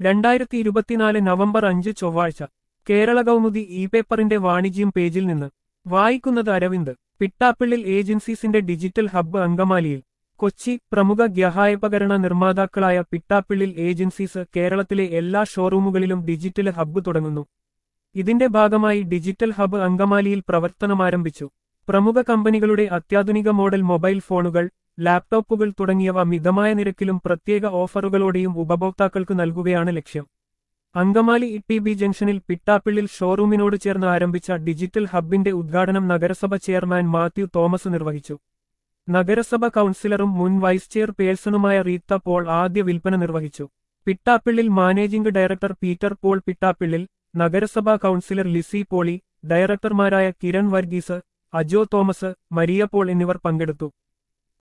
രണ്ടായിരത്തി ഇരുപത്തിനാല് നവംബർ അഞ്ച് ചൊവ്വാഴ്ച കേരള കൗമുദി ഇ പേപ്പറിന്റെ വാണിജ്യം പേജിൽ നിന്ന് വായിക്കുന്നത് അരവിന്ദ് പിട്ടാപ്പിള്ളിൽ ഏജൻസീസിന്റെ ഡിജിറ്റൽ ഹബ്ബ് അങ്കമാലിയിൽ കൊച്ചി പ്രമുഖ ഗ്യഹായപകരണ നിർമ്മാതാക്കളായ പിട്ടാപ്പിള്ളിൽ ഏജൻസീസ് കേരളത്തിലെ എല്ലാ ഷോറൂമുകളിലും ഡിജിറ്റൽ ഹബ്ബ് തുടങ്ങുന്നു ഇതിന്റെ ഭാഗമായി ഡിജിറ്റൽ ഹബ്ബ് അങ്കമാലിയിൽ പ്രവർത്തനമാരംഭിച്ചു പ്രമുഖ കമ്പനികളുടെ അത്യാധുനിക മോഡൽ മൊബൈൽ ഫോണുകൾ ലാപ്ടോപ്പുകൾ തുടങ്ങിയവ മിതമായ നിരക്കിലും പ്രത്യേക ഓഫറുകളോടെയും ഉപഭോക്താക്കൾക്ക് നൽകുകയാണ് ലക്ഷ്യം അങ്കമാലി ഇ ബി ജംഗ്ഷനിൽ പിട്ടാപ്പിള്ളിൽ ഷോറൂമിനോട് ചേർന്ന് ആരംഭിച്ച ഡിജിറ്റൽ ഹബ്ബിന്റെ ഉദ്ഘാടനം നഗരസഭ ചെയർമാൻ മാത്യു തോമസ് നിർവഹിച്ചു നഗരസഭ കൌൺസിലറും മുൻ വൈസ് ചെയർപേഴ്സണുമായ റീത്ത പോൾ ആദ്യ വിൽപ്പന നിർവഹിച്ചു പിട്ടാപ്പിള്ളിൽ മാനേജിംഗ് ഡയറക്ടർ പീറ്റർ പോൾ പിട്ടാപ്പിള്ളിൽ നഗരസഭാ കൌൺസിലർ ലിസി പോളി ഡയറക്ടർമാരായ Kiran Varghese Ajo Thomas Maria Paul എന്നിവർ പങ്കെടുത്തു